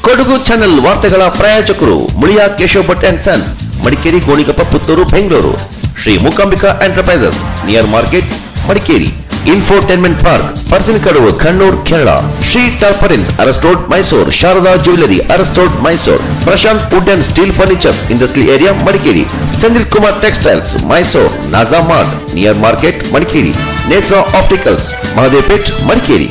Kodagu channel ವಾರ್ತೆಗಳ ಪ್ರಾಯೋಜಕರು Muliya Keshav Bhat and sons Madikeri Gonikoppa Puttur Bengaluru Shri Mookambika enterprises near market Madikeri infotainment park Parsanakaduvu Kannur Kerala Shri tarpaulins Aras road Mysuru Sharada jewellery Aras road Mysuru Prashanth wood and steel furnitures industrial area Madikeri Sendil Kumar textiles Mysuru Naja mart near market Madikeri Netra opticals ಮಹದೇಪೇಟ್ Madikeri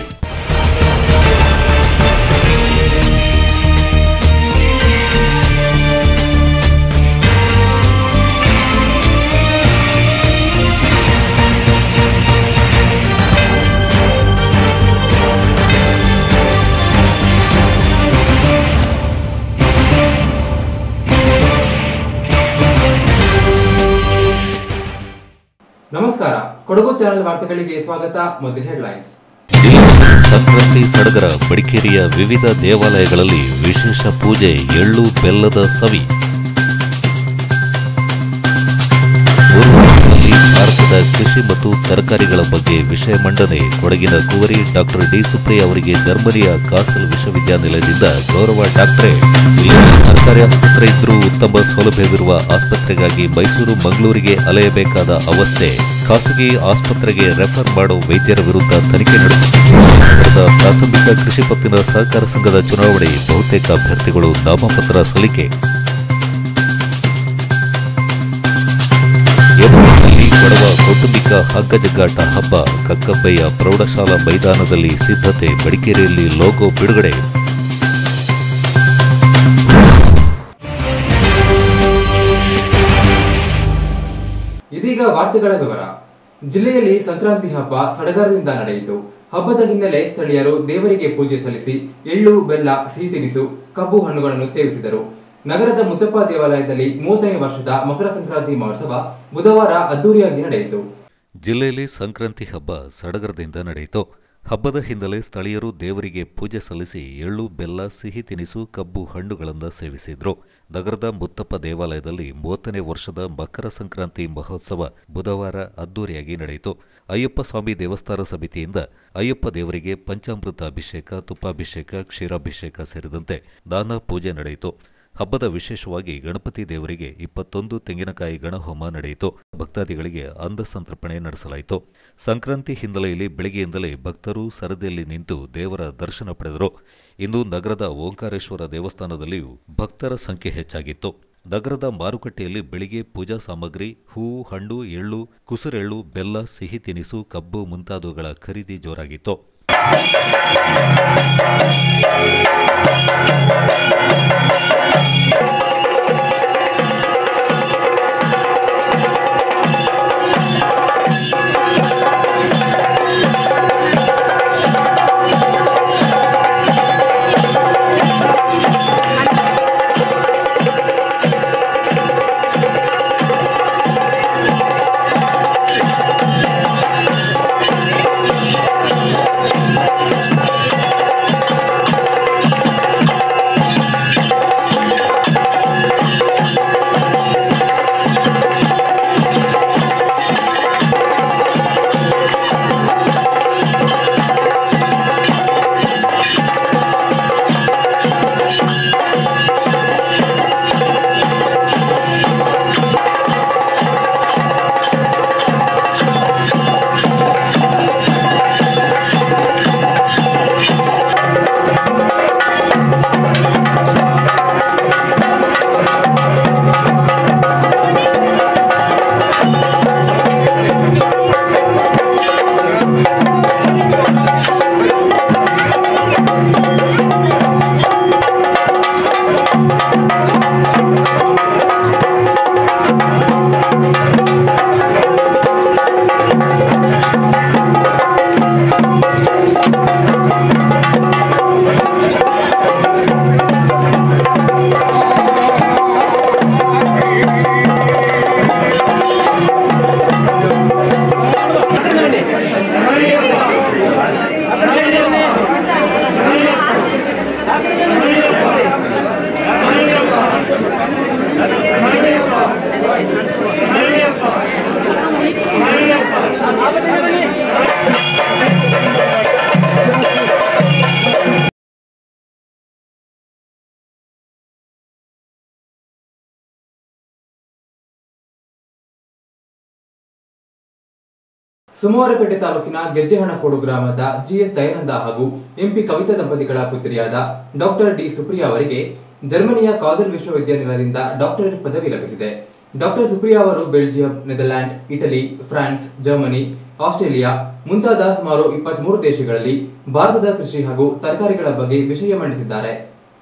ನಮಸ್ಕಾರ Kodagu channel ವಾರ್ತೆಗಳಿಗೆ ಸ್ವಾಗತ ಮೊದಲ headlines Sankranti ಸಡಗರ ಮಡಿಕೇರಿಯ ವಿವಿಧ ದೇವಾಲಯಗಳಲ್ಲಿ ವಿಶೇಷ ಪೂಜೆ ಎಳ್ಳು ಬೆಲ್ಲದ ಸವಿ ಊರುಗಳಲ್ಲಿ ಭಾರತದ ಕೃಷಿ ಮತ್ತು ತರಕಾರಿಗಳ ಬಗ್ಗೆ ವಿಷಯ ಮಂಡನೆ ಕೊಡಗಿನ ಕುವರಿ ಡಾಕ್ಟರ್ ಡಿ ಸುಪ್ರಿಯ ಅವರಿಗೆ ಜರ್ಮನಿಯ ಕಾಸಲ್ ವಿಶ್ವವಿದ್ಯಾನಿಲಯದಿಂದ ಗೌರವ ಡಾಕ್ಟರೇಟ್ ಜಿಲ್ಲೆಯಲ್ಲಿ ಸರ್ಕಾರಿ ಆಸ್ಪತ್ರೆ ಇದ್ರೂ ಉತ್ತಮ ಸೌಲಭ್ಯವಿರುವ ಆಸ್ಪತ್ರೆಗಾಗಿ ಮೈಸೂರು ಮಂಗಳೂರಿಗೆ ಅಲೆಯಬೇಕಾದ ಅವಸ್ಥೆ ಖಾಸಗಿ ಆಸ್ಪತ್ರೆಗೆ ರೆಫರ್ ಮಾಡೋ ವೈದ್ಯರ ವಿರುದ್ಧ ತನಿಖೆ ನಡೆಸುತ್ತಿದೆ ನಗರದ ಪ್ರಾಥಮಿಕ ಕೃಷಿ ಪತ್ತಿನ ಸಹಕಾರ ಸಂಘದ ಚುನಾವಣೆ ಬಹುತೇಕ ಅಭ್ಯರ್ಥಿಗಳು ನಾಮಪತ್ರ ಸಲ್ಲಿಕೆ ಏಪ್ರಿಲ್ನಲ್ಲಿ ಕೊಡವ ಕೌಟುಂಬಿಕ ಹಗ್ಗಜಗ್ಗಾಟ ಹಬ್ಬ ಕಕ್ಕಬ್ಬೆಯ ಪ್ರೌಢಶಾಲಾ ಮೈದಾನದಲ್ಲಿ ಸಿದ್ಧತೆ ಮಡಿಕೇರಿಯಲ್ಲಿ ಲೋಗೋ ಬಿಡುಗಡೆ ಇದೀಗ ವಾರ್ತೆಗಳ ವಿವರ ಜಿಲ್ಲೆಯಲ್ಲಿ ಸಂಕ್ರಾಂತಿ ಹಬ್ಬ ಸಡಗರದಿಂದ ನಡೆಯಿತು ಹಬ್ಬದ ಹಿನ್ನೆಲೆ ಸ್ಥಳೀಯರು ದೇವರಿಗೆ ಪೂಜೆ ಸಲ್ಲಿಸಿ ಎಳ್ಳು ಬೆಲ್ಲ ಸಿಹಿ ತಿನಿಸು ಕಬ್ಬು ಹಣ್ಣುಗಳನ್ನು ಸೇವಿಸಿದರು ನಗರದ ಮುದ್ದಪ್ಪ ದೇವಾಲಯದಲ್ಲಿ ಮೂವತ್ತನೇ ವರ್ಷದ ಮಕರ ಸಂಕ್ರಾಂತಿ ಮಹೋತ್ಸವ ಬುಧವಾರ ಅದ್ದೂರಿಯಾಗಿ ನಡೆಯಿತು ಜಿಲ್ಲೆಯಲ್ಲಿ ಸಂಕ್ರಾಂತಿ ಹಬ್ಬ ಸಡಗರದಿಂದ ನಡೆಯಿತು ಹಬ್ಬದ ಹಿನ್ನೆಲೆ ಸ್ಥಳೀಯರು ದೇವರಿಗೆ ಪೂಜೆ ಸಲ್ಲಿಸಿ ಎಳ್ಳು ಬೆಲ್ಲ ಸಿಹಿ ತಿನಿಸು ಕಬ್ಬು ಹಣ್ಣುಗಳನ್ನು ಸೇವಿಸಿದ್ರು ನಗರದ ಮುತ್ತಪ್ಪ ದೇವಾಲಯದಲ್ಲಿ ಮೂವತ್ತನೇ ವರ್ಷದ ಮಕರ ಸಂಕ್ರಾಂತಿ ಮಹೋತ್ಸವ ಬುಧವಾರ ಅದ್ದೂರಿಯಾಗಿ ನಡೆಯಿತು ಅಯ್ಯಪ್ಪ ಸ್ವಾಮಿ ದೇವಸ್ಥಾನ ಸಮಿತಿಯಿಂದ ಅಯ್ಯಪ್ಪ ದೇವರಿಗೆ ಪಂಚಾಮೃತ ಅಭಿಷೇಕ ತುಪ್ಪಾಭಿಷೇಕ ಕ್ಷೀರಾಭಿಷೇಕ ಸೇರಿದಂತೆ ನಾನಾ ಪೂಜೆ ನಡೆಯಿತು ಹಬ್ಬದ ವಿಶೇಷವಾಗಿ ಗಣಪತಿ ದೇವರಿಗೆ ಇಪ್ಪತ್ತೊಂದು ತೆಂಗಿನಕಾಯಿ ಗಣಹೋಮ ನಡೆಯಿತು ಭಕ್ತಾದಿಗಳಿಗೆ ಅಂದ ಸಂತರ್ಪಣೆ ನಡೆಸಲಾಯಿತು ಸಂಕ್ರಾಂತಿ ಹಿನ್ನೆಲೆಯಲ್ಲಿ ಬೆಳಗ್ಗೆಯಿಂದಲೇ ಭಕ್ತರು ಸರದಿಯಲ್ಲಿ ನಿಂತು ದೇವರ ದರ್ಶನ ಪಡೆದರು ಇಂದು ನಗರದ ಓಂಕಾರೇಶ್ವರ ದೇವಸ್ಥಾನದಲ್ಲಿಯೂ ಭಕ್ತರ ಸಂಖ್ಯೆ ಹೆಚ್ಚಾಗಿತ್ತು ನಗರದ ಮಾರುಕಟ್ಟೆಯಲ್ಲಿ ಬೆಳಿಗ್ಗೆ ಪೂಜಾ ಸಾಮಗ್ರಿ ಹೂವು ಹಣ್ಣು ಎಳ್ಳು ಕುಸುರೆಳ್ಳು ಬೆಲ್ಲ ಸಿಹಿ ತಿನಿಸು ಕಬ್ಬು ಮುಂತಾದವುಗಳ ಖರೀದಿ ಜೋರಾಗಿತ್ತು ಸೋಮವಾರಪೇಟೆ ತಾಲೂಕಿನ ಗೆಜ್ಜೆಹಣಕೋಡು ಗ್ರಾಮದ ಜಿಎಸ್ ದಯಾನಂದ ಹಾಗೂ ಎಂಪಿ ಕವಿತಾ ದಂಪತಿಗಳ ಪುತ್ರಿಯಾದ ಡಾಕ್ಟರ್ ಡಿ ಸುಪ್ರಿಯಾ ಅವರಿಗೆ ಜರ್ಮನಿಯ ಕಾಸಲ್ ವಿಶ್ವವಿದ್ಯಾನಿಲಯದಿಂದ ಡಾಕ್ಟರೇಟ್ ಪದವಿ ಲಭಿಸಿದೆ ಡಾಕ್ಟರ್ ಸುಪ್ರಿಯಾ ಅವರು Belgium Netherland Italy France Germany Australia ಮುಂತಾದ ಸುಮಾರು ಇಪ್ಪತ್ಮೂರು ದೇಶಗಳಲ್ಲಿ ಭಾರತದ ಕೃಷಿ ಹಾಗೂ ತರಕಾರಿಗಳ ಬಗ್ಗೆ ವಿಷಯ ಮಂಡಿಸಿದ್ದಾರೆ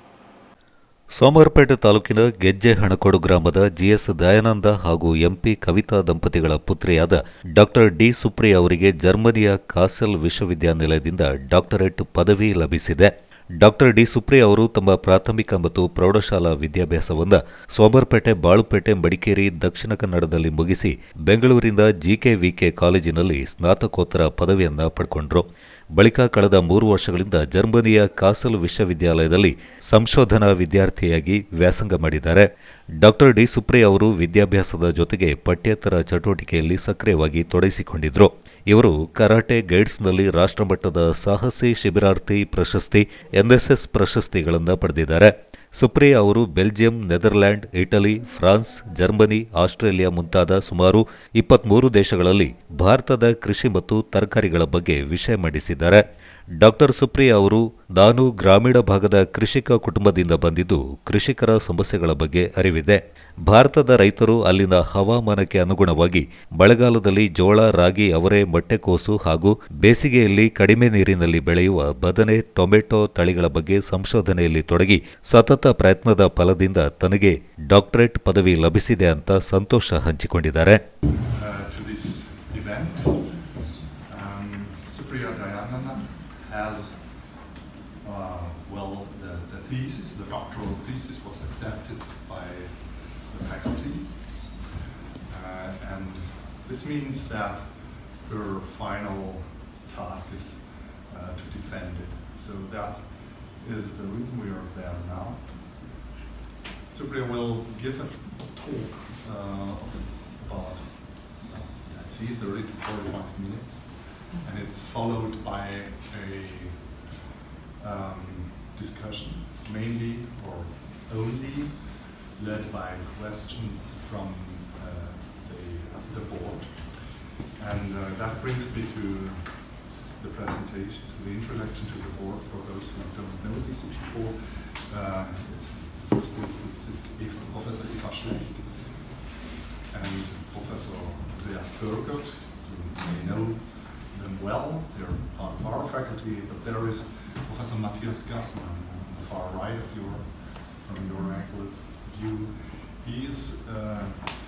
ಸೋಮವಾರಪೇಟೆ ತಾಲೂಕಿನ ಗೆಜ್ಜೆ ಹಣಕೋಡು ಗ್ರಾಮದ ಜಿಎಸ್ ದಯಾನಂದ ಹಾಗೂ ಎಂಪಿ ಕವಿತಾ ದಂಪತಿಗಳ ಪುತ್ರಿಯಾದ ಡಾಕ್ಟರ್ ಡಿ ಸುಪ್ರಿಯ ಅವರಿಗೆ ಜರ್ಮನಿಯ ಕಾಸಲ್ ವಿಶ್ವವಿದ್ಯಾನಿಲಯದಿಂದ ಡಾಕ್ಟರೇಟ್ ಪದವಿ ಲಭಿಸಿದೆ ಡಾಕ್ಟರ್ ಡಿ ಸುಪ್ರಿಯ ಅವರು ತಮ್ಮ ಪ್ರಾಥಮಿಕ ಮತ್ತು ಪ್ರೌಢಶಾಲಾ ವಿದ್ಯಾಭ್ಯಾಸವನ್ನು ಸೋಮವಾರಪೇಟೆ ಬಾಳುಪೇಟೆ ಮಡಿಕೇರಿ ದಕ್ಷಿಣ ಕನ್ನಡದಲ್ಲಿ ಮುಗಿಸಿ ಬೆಂಗಳೂರಿನ ಜಿಕೆವಿಕೆ ಕಾಲೇಜಿನಲ್ಲಿ ಸ್ನಾತಕೋತ್ತರ ಪದವಿಯನ್ನ ಪಡ್ಕೊಂಡ್ರು ಬಳಿಕ ಕಳೆದ ಮೂರು ವರ್ಷಗಳಿಂದ ಜರ್ಮನಿಯ ಕಾಸಲ್ ವಿಶ್ವವಿದ್ಯಾಲಯದಲ್ಲಿ ಸಂಶೋಧನಾ ವಿದ್ಯಾರ್ಥಿಯಾಗಿ ವ್ಯಾಸಂಗ ಮಾಡಿದ್ದಾರೆ ಡಾಕ್ಟರ್ ಡಿ ಸುಪ್ರಿಯ ಅವರು ವಿದ್ಯಾಭ್ಯಾಸದ ಜೊತೆಗೆ ಪಠ್ಯೇತರ ಚಟುವಟಿಕೆಯಲ್ಲಿ ಸಕ್ರಿಯವಾಗಿ ತೊಡಗಿಸಿಕೊಂಡಿದ್ರು ಇವರು ಕರಾಟೆ ಗೈಡ್ಸ್ನಲ್ಲಿ ರಾಷ್ಟ್ರಮಟ್ಟದ ಸಾಹಸಿ ಶಿಬಿರಾರ್ಥಿ ಪ್ರಶಸ್ತಿ ಎನ್ಎಸ್ಎಸ್ ಪ್ರಶಸ್ತಿಗಳನ್ನು ಪಡೆದಿದ್ದಾರೆ ಸುಪ್ರಿಯ ಅವರು Belgium Netherland Italy France Germany Australia ಮುಂತಾದ ಸುಮಾರು ಇಪ್ಪತ್ಮೂರು ದೇಶಗಳಲ್ಲಿ ಭಾರತದ ಕೃಷಿ ಮತ್ತು ತರಕಾರಿಗಳ ಬಗ್ಗೆ ವಿಷಯ ಮಂಡಿಸಿದ್ದಾರೆ ಡಾಕ್ಟರ್ ಸುಪ್ರಿಯ ಅವರು ನಾನು ಗ್ರಾಮೀಣ ಭಾಗದ ಕೃಷಿಕ ಕುಟುಂಬದಿಂದ ಬಂದಿದ್ದು ಕೃಷಿಕರ ಸಮಸ್ಯೆಗಳ ಬಗ್ಗೆ ಅರಿವಿದೆ ಭಾರತದ ರೈತರು ಅಲ್ಲಿನ ಹವಾಮಾನಕ್ಕೆ ಅನುಗುಣವಾಗಿ ಮಳೆಗಾಲದಲ್ಲಿ ಜೋಳ ರಾಗಿ ಅವರೆ ಮೊಟ್ಟೆಕೋಸು ಹಾಗೂ ಬೇಸಿಗೆಯಲ್ಲಿ ಕಡಿಮೆ ನೀರಿನಲ್ಲಿ ಬೆಳೆಯುವ ಬದನೆ ಟೊಮೆಟೊ ತಳಿಗಳ ಬಗ್ಗೆ ಸಂಶೋಧನೆಯಲ್ಲಿ ತೊಡಗಿ ಸತತ ಪ್ರಯತ್ನದ ಫಲದಿಂದ ತನಗೆ ಡಾಕ್ಟರೇಟ್ ಪದವಿ ಲಭಿಸಿದೆ ಅಂತ ಸಂತೋಷ ಹಂಚಿಕೊಂಡಿದ್ದಾರೆ uh, to this event. Um, Supriya Dayananda has, uh, well, the, the thesis, the doctoral thesis was accepted by the faculty. Uh, and this means that her final task is uh, to defend it. So that is the reason we are there now. Supriya will give a talk uh, of about, uh, let's see, 30 to 45 minutes. And it's followed by a um, discussion, mainly or only led by questions from uh, the, the board. And uh, that brings me to the presentation, to the introduction to the board for those who don't know these people. Uh, it's, first instance, it's Eva, Professor Eva Schlecht and Professor Andreas Burgert. You may know them well, they're part of our faculty, but there is Professor Matthias Gassmann on the far right of your, from your angle of view. He is uh,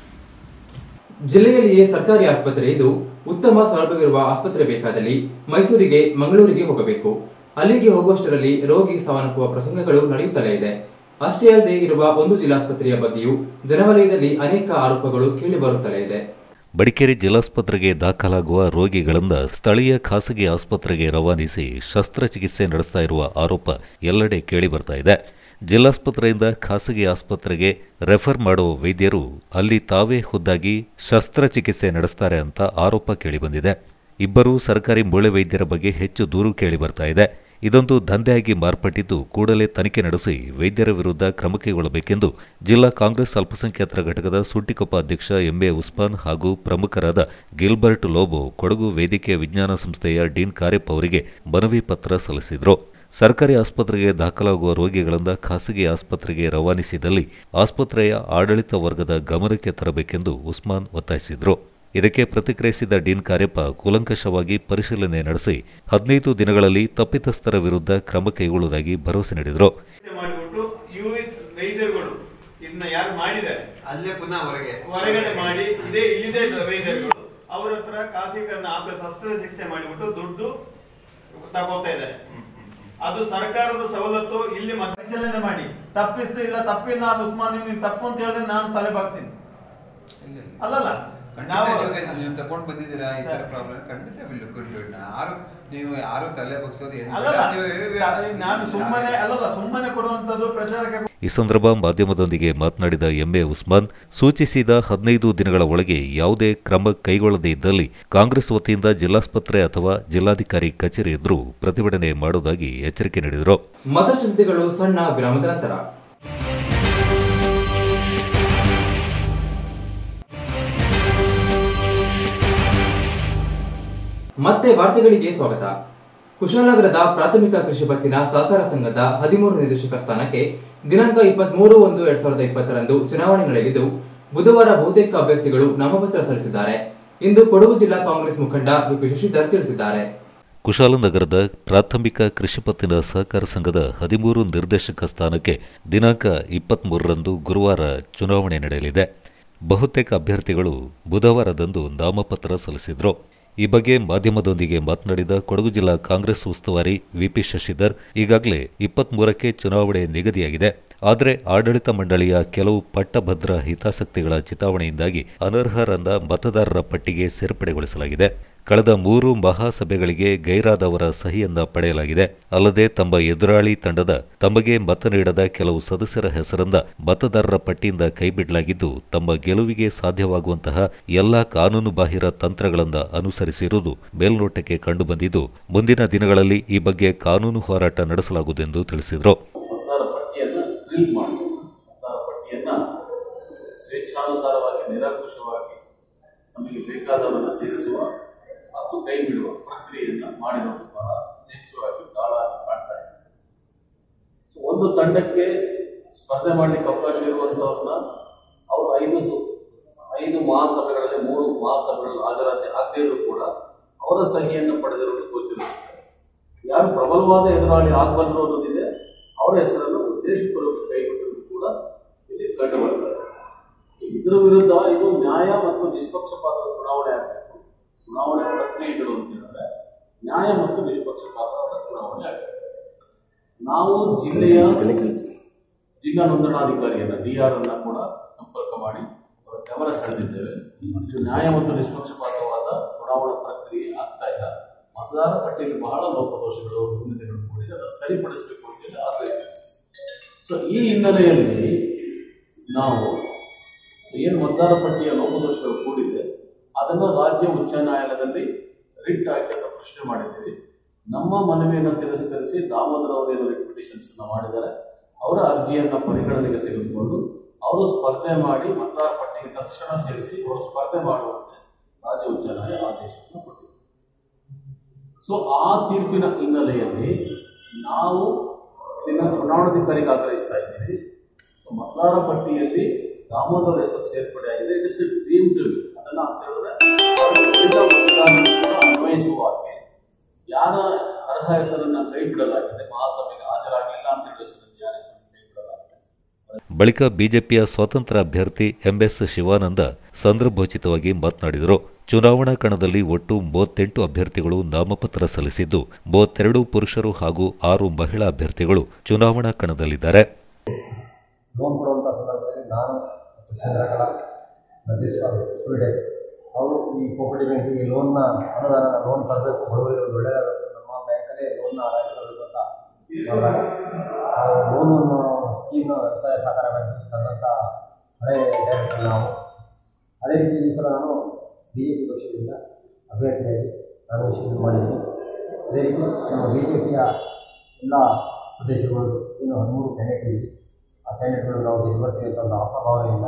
ಜಿಲ್ಲೆಯಲ್ಲಿಯೇ ಸರ್ಕಾರಿ ಆಸ್ಪತ್ರೆ ಇದು ಉತ್ತಮ ಸೌಲಭ್ಯವಿರುವ ಆಸ್ಪತ್ರೆ ಬೇಕಾದಲ್ಲಿ ಮೈಸೂರಿಗೆ ಮಂಗಳೂರಿಗೆ ಹೋಗಬೇಕು ಅಲ್ಲಿಗೆ ಹೋಗುವಷ್ಟರಲ್ಲಿ ರೋಗಿ ಸಾವನ್ನಪ್ಪುವ ಪ್ರಸಂಗಗಳು ನಡೆಯುತ್ತಲೇ ಇದೆ ಅಷ್ಟೇ ಅಲ್ಲದೆ ಇರುವ ಒಂದು ಜಿಲ್ಲಾಸ್ಪತ್ರೆಯ ಬಗ್ಗೆಯೂ ಜನವಲಯದಲ್ಲಿ ಅನೇಕ ಆರೋಪಗಳು ಕೇಳಿಬರುತ್ತಲೇ ಇದೆ ಬಡಿಕೇರಿ ಜಿಲ್ಲಾಸ್ಪತ್ರೆಗೆ ದಾಖಲಾಗುವ ರೋಗಿಗಳಿಂದ ಸ್ಥಳೀಯ ಖಾಸಗಿ ಆಸ್ಪತ್ರೆಗೆ ರವಾನಿಸಿ ಶಸ್ತ್ರಚಿಕಿತ್ಸೆ ನಡೆಸ್ತಾ ಇರುವ ಆರೋಪ ಎಲ್ಲೆಡೆ ಕೇಳಿಬರ್ತಾ ಇದೆ ಜಿಲ್ಲಾಸ್ಪತ್ರೆಯಿಂದ ಖಾಸಗಿ ಆಸ್ಪತ್ರೆಗೆ ರೆಫರ್ ಮಾಡುವ ವೈದ್ಯರು ಅಲ್ಲಿ ತಾವೇ ಖುದ್ದಾಗಿ ಶಸ್ತ್ರಚಿಕಿತ್ಸೆ ನಡೆಸ್ತಾರೆ ಅಂತ ಆರೋಪ ಕೇಳಿಬಂದಿದೆ ಇಬ್ಬರು ಸರ್ಕಾರಿ ಮೂಳೆ ವೈದ್ಯರ ಬಗ್ಗೆ ಹೆಚ್ಚು ದೂರು ಕೇಳಿಬರ್ತಾ ಇದೆ ಇದೊಂದು ದಂಧೆಯಾಗಿ ಮಾರ್ಪಟ್ಟಿದ್ದು ಕೂಡಲೇ ತನಿಖೆ ನಡೆಸಿ ವೈದ್ಯರ ವಿರುದ್ಧ ಕ್ರಮ ಕೈಗೊಳ್ಳಬೇಕೆಂದು ಜಿಲ್ಲಾ ಕಾಂಗ್ರೆಸ್ ಅಲ್ಪಸಂಖ್ಯಾತರ ಘಟಕದ ಸುಂಟಿಕೊಪ್ಪ ಅಧ್ಯಕ್ಷ ಎಂಎ ಉಸ್ಮಾನ್ ಹಾಗೂ ಪ್ರಮುಖರಾದ ಗಿಲ್ಬರ್ಟ್ ಲೋಬೋ ಕೊಡಗು ವೇದಿಕೆಯ ವಿಜ್ಞಾನ ಸಂಸ್ಥೆಯ ಡೀನ್ ಕಾರ್ಯಪ್ಪ ಅವರಿಗೆ ಮನವಿ ಪತ್ರ ಸಲ್ಲಿಸಿದರು ಸರ್ಕಾರಿ ಆಸ್ಪತ್ರೆಗೆ ದಾಖಲಾಗುವ ರೋಗಿಗಳಿಂದ ಖಾಸಗಿ ಆಸ್ಪತ್ರೆಗೆ ರವಾನಿಸಿದಲ್ಲಿ ಆಸ್ಪತ್ರೆಯ ಆಡಳಿತ ವರ್ಗದ ಗಮನಕ್ಕೆ ತರಬೇಕೆಂದು ಉಸ್ಮಾನ್ ಒತ್ತಾಯಿಸಿದರು ಇದಕ್ಕೆ ಪ್ರತಿಕ್ರಿಯಿಸಿದ ಡೀನ್ ಕಾರ್ಯಪ್ಪ ಕೂಲಂಕಷವಾಗಿ ಪರಿಶೀಲನೆ ನಡೆಸಿ ಹದಿನೈದು ದಿನಗಳಲ್ಲಿ ತಪ್ಪಿತಸ್ಥರ ವಿರುದ್ಧ ಕ್ರಮ ಕೈಗೊಳ್ಳುವುದಾಗಿ ಭರವಸೆ ನೀಡಿದರು ವ್ಯವಸ್ಥೆ ಮಾಡಿಬಿಟ್ಟು ಇವು ವೈದ್ಯರುಗಳು ಇದನ್ನ ಯಾರು ಮಾಡಿದ್ದಾರೆ ಅಲ್ಲೇ ಪುನಃ ಹೊರಗೆ ಹೊರಗಡೆ ಮಾಡಿ ಇದೇ ಇಲ್ಲಿದೆ ವೈದ್ಯರುಗಳು ಅವ್ರ ಹತ್ರ ಖಾಸಗೀಕರಣ ಆಪ್ರೇಷನ್ ಶಸ್ತ್ರಚಿಕಿತ್ಸೆ ಮಾಡಿಬಿಟ್ಟು ದುಡ್ಡು ತಗೊಳ್ತಾ ಇದ್ದಾರೆ ಅದು ಸರ್ಕಾರದ ಸವಲತ್ತು ಇಲ್ಲಿ ಮತ್ತೆ ಪರಿಶೀಲನೆ ಮಾಡಿ ತಪ್ಪಿಸ್ತು ಇಲ್ಲ ತಪ್ಪಿಲ್ಲ ನಾನು ಉಸ್ಮಾನ್ ನೀನು ತಪ್ಪು ಅಂತ ಹೇಳಿದ್ರೆ ನಾನು ತಲೆ ಬಾಗ್ತೀನಿ ಇಲ್ಲ, ಇಲ್ಲ. ಅಲ್ಲಲ್ಲ ಖಂಡಿತ ನಾವು ಇವಾಗ ನೀವು ತಗೊಂಡ್ ಬಂದಿದ್ದೀರಾ ಈ ತರ ಪ್ರಾಬ್ಲಮ್ ಖಂಡಿತ will look into it. ಯಾರು ನೀವು ಯಾರು ತಲೆ ಬಗ್ಸೋದು ಏನು ಬೇಡ. ಅಲ್ಲಲ್ಲ ನೀವು- ನಾನು ಸುಮ್ಮನೆ ಅಲ್ಲಲ್ಲ ಸುಮ್ಮನೆ ಕೊಡುವಂತದ್ದು ಪ್ರಚಾರಕ್ಕೆ ಈ ಸಂದರ್ಭ ಮಾಧ್ಯಮದೊಂದಿಗೆ ಮಾತನಾಡಿದ ಎಂಎ ಉಸ್ಮಾನ್ ಸೂಚಿಸಿದ ಹದಿನೈದು ದಿನಗಳ ಒಳಗೆ ಯಾವುದೇ ಕ್ರಮ ಕೈಗೊಳ್ಳದೇ ಇದ್ದಲ್ಲಿ ಕಾಂಗ್ರೆಸ್ ವತಿಯಿಂದ ಜಿಲ್ಲಾಸ್ಪತ್ರೆ ಅಥವಾ ಜಿಲ್ಲಾಧಿಕಾರಿ ಕಚೇರಿ ಎದುರು ಪ್ರತಿಭಟನೆ ಮಾಡುವುದಾಗಿ ಎಚ್ಚರಿಕೆ ನೀಡಿದರು ಮತ್ತಷ್ಟು ಸುದ್ದಿಗಳು ಸಣ್ಣ ವಿರಾಮದ ನಂತರ ಮತ್ತೆ ವಾರ್ತೆಗಳಿಗೆ ಸ್ವಾಗತ ಕುಶಾಲನಗರದ ಪ್ರಾಥಮಿಕ ಕೃಷಿ ಪತ್ತಿನ ಸಹಕಾರ ಸಂಘದ ಹದಿಮೂರು ನಿರ್ದೇಶಕ ಸ್ಥಾನಕ್ಕೆ ದಿನಾಂಕ ಇಪ್ಪತ್ಮೂರು ಒಂದು ಎರಡ್ ಸಾವಿರದ ಇಪ್ಪತ್ತರಂದು ಚುನಾವಣೆ ನಡೆಯಲಿದ್ದು ಬುಧವಾರ ಬಹುತೇಕ ಅಭ್ಯರ್ಥಿಗಳು ನಾಮಪತ್ರ ಸಲ್ಲಿಸಿದ್ದಾರೆ ಇಂದು ಕೊಡಗು ಜಿಲ್ಲಾ ಕಾಂಗ್ರೆಸ್ ಮುಖಂಡ ವಿಪಿ ಶಶಿಧರ್ ತಿಳಿಸಿದ್ದಾರೆ ಕುಶಾಲನಗರದ ಪ್ರಾಥಮಿಕ ಕೃಷಿ ಪತ್ತಿನ ಸಹಕಾರ ಸಂಘದ ಹದಿಮೂರು ನಿರ್ದೇಶಕ ಸ್ಥಾನಕ್ಕೆ ದಿನಾಂಕ ಇಪ್ಪತ್ಮೂರರಂದು ಗುರುವಾರ ಚುನಾವಣೆ ನಡೆಯಲಿದೆ ಬಹುತೇಕ ಅಭ್ಯರ್ಥಿಗಳು ಬುಧವಾರದಂದು ನಾಮಪತ್ರ ಸಲ್ಲಿಸಿದ್ರು ಈ ಬಗ್ಗೆ ಮಾಧ್ಯಮದೊಂದಿಗೆ ಮಾತನಾಡಿದ ಕೊಡಗು ಜಿಲ್ಲಾ ಕಾಂಗ್ರೆಸ್ ಉಸ್ತುವಾರಿ ವಿಪಿ ಶಶಿಧರ್ ಈಗಾಗಲೇ ಇಪ್ಪತ್ಮೂರಕ್ಕೆ ಚುನಾವಣೆ ನಿಗದಿಯಾಗಿದೆ ಆದರೆ ಆಡಳಿತ ಮಂಡಳಿಯ ಕೆಲವು ಪಟ್ಟಭದ್ರ ಹಿತಾಸಕ್ತಿಗಳ ಚಿತಾವಣೆಯಿಂದಾಗಿ ಅನರ್ಹರನ್ನ ಮತದಾರರ ಪಟ್ಟಿಗೆ ಸೇರ್ಪಡೆಗೊಳಿಸಲಾಗಿದೆ ಕಳೆದ ಮೂರು ಮಹಾಸಭೆಗಳಿಗೆ ಗೈರಾದವರ ಸಹಿಯನ್ನ ಪಡೆಯಲಾಗಿದೆ ಅಲ್ಲದೆ ತಮ್ಮ ಎದುರಾಳಿ ತಂಡದ ತಮಗೆ ಮತ ನೀಡದ ಕೆಲವು ಸದಸ್ಯರ ಹೆಸರನ್ನ ಮತದಾರರ ಪಟ್ಟಿಯಿಂದ ಕೈಬಿಡಲಾಗಿದ್ದು ತಮ್ಮ ಗೆಲುವಿಗೆ ಸಾಧ್ಯವಾಗುವಂತಹ ಎಲ್ಲಾ ಕಾನೂನುಬಾಹಿರ ತಂತ್ರಗಳನ್ನು ಅನುಸರಿಸಿರುವುದು ಮೇಲ್ನೋಟಕ್ಕೆ ಕಂಡುಬಂದಿದ್ದು ಮುಂದಿನ ದಿನಗಳಲ್ಲಿ ಈ ಬಗ್ಗೆ ಕಾನೂನು ಹೋರಾಟ ನಡೆಸಲಾಗುವುದೆಂದು ತಿಳಿಸಿದರು ಮತದಾರ ಪಟ್ಟಿಯನ್ನು ಡ್ರಿಲ್ ಮಾಡಿ ಮತದಾರ ಪಟ್ಟಿಯನ್ನು ಸ್ವೇಚ್ಛಾನುಸಾರವಾಗಿ ನಿರಂಕುಶವಾಗಿ ನಮಗೆ ಬೇಕಾದವರನ್ನು ಸೇರಿಸುವ ಮತ್ತು ಕೈ ಬಿಡುವ ಪ್ರಕ್ರಿಯೆಯನ್ನು ಮಾಡಿರೋದು ಬಹಳ ಯಥೇಚ್ಛವಾಗಿ ದಾಳಾಗಿ ಕಾಣ್ತಾ ಇದೆ ಸೊ ಒಂದು ತಂಡಕ್ಕೆ ಸ್ಪರ್ಧೆ ಮಾಡಲಿಕ್ಕೆ ಅವಕಾಶ ಇರುವಂಥವ್ರನ್ನ ಅವರು ಐದು ಸು- ಐದು ಮಹಾಸಭೆಗಳಲ್ಲಿ ಮೂರು ಮಹಾಸಭೆಗಳಲ್ಲಿ ಹಾಜರಾತಿ ಆಗದೇ ಇದ್ರು ಕೂಡ ಅವರ ಸಹಿಯನ್ನು ಪಡೆದಿರುವುದು ಗೋಚರಿಸುತ್ತೆ ಯಾರು ಪ್ರಬಲವಾದ ಎದುರಾಳಿ ಆಗಬಲ್ಲರು ಅನ್ನೋದಿದೆ ಅವರ ಹೆಸರನ್ನು ಉದ್ದೇಶಪೂರ್ವಕ ಕೈಬಿಟ್ಟಿರುವುದು ಕೂಡ ಇಲ್ಲಿ ಕಂಡು ಬರ್ತದೆ ಇದರ ವಿರುದ್ಧ ಇದು ನ್ಯಾಯ ಮತ್ತು ನಿಷ್ಪಕ್ಷಪಾತದ ಚುನಾವಣೆ ಆಗಬೇಕು ಚುನಾವಣೆ ಪ್ರಕ್ರಿಯೆಗಳು ಅಂತ ಹೇಳಿದ್ರೆ ನ್ಯಾಯ ಮತ್ತು ನಿಷ್ಪಕ್ಷಪಾತವಾದ ಚುನಾವಣೆ ಆಗಬೇಕು ನಾವು ಜಿಲ್ಲೆಯ ಜಿಲ್ಲಾ ನೋಂದಣಾಧಿಕಾರಿಯನ್ನ ಡಿ ಆರ್ ಅನ್ನ ಕೂಡ ಸಂಪರ್ಕ ಮಾಡಿ ಅವರ ಗಮನ ಸೆಳೆದಿದ್ದೇವೆ ಇದು ನ್ಯಾಯ ಮತ್ತು ನಿಷ್ಪಕ್ಷಪಾತವಾದ ಚುನಾವಣಾ ಪ್ರಕ್ರಿಯೆ ಆಗ್ತಾ ಇಲ್ಲ ಮತದಾರ ಪಟ್ಟಿಯಲ್ಲಿ ಬಹಳ ಲೋಪದೋಷಗಳು ಮುಂದಿನ ಕೂಡಿದೆ ಅದನ್ನು ಸರಿಪಡಿಸಬೇಕು ಅಂತೇಳಿ ಆಗ್ರಹಿಸಿದೆ ಸೊ ಈ ಹಿನ್ನೆಲೆಯಲ್ಲಿ ನಾವು ಏನು ಮತದಾರ ಪಟ್ಟಿಯ ಲೋಪದೋಷಗಳು ಕೂಡಿದೆ ಅದನ್ನು ರಾಜ್ಯ ಉಚ್ಚ ನ್ಯಾಯಾಲಯದಲ್ಲಿ ರಿಟ್ ಹಾಕಿ ಅಂತ ಪ್ರಶ್ನೆ ಮಾಡಿದ್ದೀವಿ ನಮ್ಮ ಮನವಿಯನ್ನು ತಿರಸ್ಕರಿಸಿ ದಾಮೋದರ್ ಅವರೇನು ರಿಟ್ ಪಿಟಿಷನ್ಸ್ ಮಾಡಿದ್ದಾರೆ ಅವರ ಅರ್ಜಿಯನ್ನು ಪರಿಗಣನೆಗೆ ತೆಗೆದುಕೊಂಡು ಅವರು ಸ್ಪರ್ಧೆ ಮಾಡಿ ಮತದಾರ ಪಟ್ಟಿಗೆ ತಕ್ಷಣ ಸೇರಿಸಿ ಅವರು ಸ್ಪರ್ಧೆ ಮಾಡುವಂತೆ ರಾಜ್ಯ ಉಚ್ಚ ನ್ಯಾಯಾಲಯ ಆದೇಶವನ್ನು ಕೊಟ್ಟಿದೆ ಸೊ ಆ ತೀರ್ಪಿನ ಹಿನ್ನೆಲೆಯಲ್ಲಿ ನಾವು ಇಲ್ಲಿನ ಚುನಾವಣಾಧಿಕಾರಿಗೆ ಆಗ್ರಹಿಸ್ತಾ ಇದ್ದೀವಿ ಸೊ ಮತದಾರ ಪಟ್ಟಿಯಲ್ಲಿ ದಾಮೋದರ ಹೆಸರು ಸೇರ್ಪಡೆಯಾಗಿದೆ ಇಟ್ ಇಸ್ ಡೀಮ್ಡ್ ಅದನ್ನ ಅಂತ ಹೇಳಿದ್ರೆ ಅವರು ಉಳಿದ ಮತದಾರರಿಗೆ ಕೂಡ ಅನ್ವಯಿಸುವ ಹಾಗೆ ಯಾರ ಅರ್ಹ ಹೆಸರನ್ನ ಕೈ ಬಿಡಲಾಗಿದೆ ಮಹಾಸಭೆಗೆ ಹಾಜರಾಗಲಿಲ್ಲ ಅಂತ ಹೇಳಿ ಹೆಸರನ್ನು ಯಾರ ಹೆಸರನ್ನು ಕೈ ಬಿಡಲಾಗಿದೆ ಬಳಿಕ ಬಿಜೆಪಿಯ ಸ್ವತಂತ್ರ ಅಭ್ಯರ್ಥಿ ಎಂಎಸ್ ಶಿವಾನಂದ ಸಂದರ್ಭೋಚಿತವಾಗಿ ಮಾತನಾಡಿದರು ಚುನಾವಣಾ ಕಣದಲ್ಲಿ ಒಟ್ಟು ಮೂವತ್ತೆಂಟು ಅಭ್ಯರ್ಥಿಗಳು ನಾಮಪತ್ರ ಸಲ್ಲಿಸಿದ್ದು ಮೂವತ್ತೆರಡು ಪುರುಷರು ಹಾಗೂ ಆರು ಮಹಿಳಾ ಅಭ್ಯರ್ಥಿಗಳು ಚುನಾವಣಾ ಕಣದಲ್ಲಿದ್ದಾರೆ ಲೋನ್ ಕೊಡುವಂಥ ಸಂದರ್ಭದಲ್ಲಿ ನಾನು ಮತ್ತು ಚಂದ್ರಕಲಾ ನಜೀರ್ ಸಾಬ್ ಸುಲ್ಡೆಕ್ಸ್ ಅವರು ಈ ಕೋಪರೇಟಿವ್ ಬ್ಯಾಂಕಿಗೆ ಈ ಲೋನ್ನ ಅನುದಾನ ಲೋನ್ ತರಬೇಕು ಬಡವರಿಗೆ ಒಂದು ಒಳ್ಳೆಯದಾಗಬೇಕು ನಮ್ಮ ಬ್ಯಾಂಕಲ್ಲೇ ಲೋನ್ನ ಹಾಕಿರಬೇಕು ಅಂತ ಮಾಡಿದಾಗ ಆ ಲೋನನ್ನು ಸ್ಕೀಮ್ನ ವ್ಯವಸಾಯ ಸಹಕಾರ ಬ್ಯಾಂಕಿಗೆ ತಂದಂಥ ಹಳೆ ಡೈರೆಕ್ಟರ್ ನಾವು ಅದೇ ರೀತಿ ಈ ಸಲ ನಾನು ಬಿ ಜೆ ಪಿ ಪಕ್ಷದಿಂದ ಅಭ್ಯರ್ಥಿಯಾಗಿ ನಾಮಿನೇಷನ್ ಮಾಡಿದ್ದೀನಿ ಅದೇ ರೀತಿ ನಮ್ಮ ಬಿ ಜೆ ಪಿಯ ಎಲ್ಲ ಸದಸ್ಯರುಗಳು ಏನು ಹದಿಮೂರು ಕ್ಯಾಂಡಿಡೇಟ್ ಇದೆ ಆ ಕ್ಯಾಂಡಿಡೇಟ್ಗಳು ನಾವು ಗೆದ್ದು ಬರ್ತೀವಿ ಅಂತ ಒಂದು ಆಶಾಭಾವನೆಯಿಂದ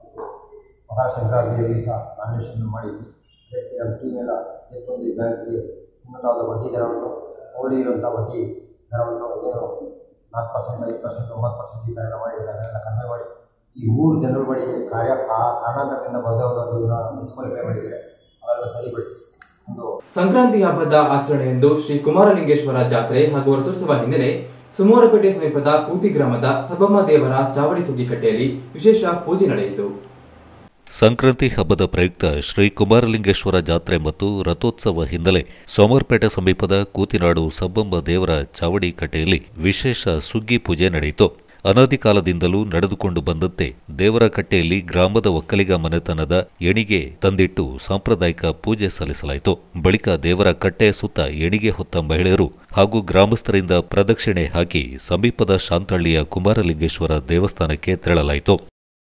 ಮಕರ ಸಂಕ್ರಾಂತಿಯಲ್ಲಿ ಸಹ ನಾಮಿನೇಷನ್ ಮಾಡಿದ್ವಿ ಅದಕ್ಕೆ ನಮ್ಮ ಟೀಮ್ ಎಲ್ಲ ಗೆದ್ದುಕೊಂಡು ಈ ಬ್ಯಾಂಕ್ಗೆ ಉನ್ನತವಾದ ಬಡ್ಡಿ ದರವನ್ನು ಓಡಿ ಇರುವಂಥ ಬಡ್ಡಿ ದರವನ್ನು ಏನು ನಾಲ್ಕು ಪರ್ಸೆಂಟ್ ಐದು ಪರ್ಸೆಂಟ್ ಒಂಬತ್ತು ಪರ್ಸೆಂಟ್ ಈ ಥರ ಎಲ್ಲ ಮಾಡಿದ್ದಾರೆ ಅದನ್ನೆಲ್ಲ ಕಡಿಮೆ ಮಾಡಿ ಈ ಮೂರು ಜನರ ಬಳಿಗೆ ಕಾರ್ಯ ಕಾ- ಕಾರಣಾಂತರದಿಂದ ಬರದೇ ಹೋದದನ್ನ ಡಿಸ್ಕ್ವಾಲಿಫೈ ಮಾಡಿದ್ದಾರೆ ಅವೆಲ್ಲ ಸರಿಪಡಿಸಿ ಒಂದು ಸಂಕ್ರಾಂತಿ ಹಬ್ಬದ ಆಚರಣೆಯಂದು ಶ್ರೀ ಕುಮಾರಲಿಂಗೇಶ್ವರ ಜಾತ್ರೆ ಹಾಗೂ ರಥೋತ್ಸವ ಹಿನ್ನೆಲೆ ಸುಮೋರಪೇಟೆ ಸಮೀಪದ ಕೂತಿ ಗ್ರಾಮದ ಸಬ್ಬಮ್ಮ ದೇವರ ಚಾವಡಿ ಸುಗ್ಗಿಕಟ್ಟೆಯಲ್ಲಿ ವಿಶೇಷ ಪೂಜೆ ನಡೆಯಿತು ಸಂಕ್ರಾಂತಿ ಹಬ್ಬದ ಪ್ರಯುಕ್ತ ಶ್ರೀ ಕುಮಾರಲಿಂಗೇಶ್ವರ ಜಾತ್ರೆ ಮತ್ತು ರಥೋತ್ಸವ ಹಿನ್ನೆಲೆ ಸೋಮವಾರಪೇಟೆ ಸಮೀಪದ ಕೂತಿನಾಡು ಸಬ್ಬಂಬ ದೇವರ ಚಾವಡಿ ಕಟ್ಟೆಯಲ್ಲಿ ವಿಶೇಷ ಸುಗ್ಗಿ ಪೂಜೆ ನಡೆಯಿತು ಅನಾದಿ ಕಾಲದಿಂದಲೂ ನಡೆದುಕೊಂಡು ಬಂದಂತೆ ದೇವರ ಕಟ್ಟೆಯಲ್ಲಿ ಗ್ರಾಮದ ಒಕ್ಕಲಿಗ ಮನೆತನದ ಎಣಿಗೆ ತಂದಿಟ್ಟು ಸಾಂಪ್ರದಾಯಿಕ ಪೂಜೆ ಸಲ್ಲಿಸಲಾಯಿತು ಬಳಿಕ ದೇವರ ಕಟ್ಟೆಯ ಸುತ್ತ ಎಣಿಗೆ ಹೊತ್ತ ಮಹಿಳೆಯರು ಹಾಗೂ ಗ್ರಾಮಸ್ಥರಿಂದ ಪ್ರದಕ್ಷಿಣೆ ಹಾಕಿ ಸಮೀಪದ ಶಾಂತಹಳ್ಳಿಯ ಕುಮಾರಲಿಂಗೇಶ್ವರ ದೇವಸ್ಥಾನಕ್ಕೆ ತೆರಳಲಾಯಿತು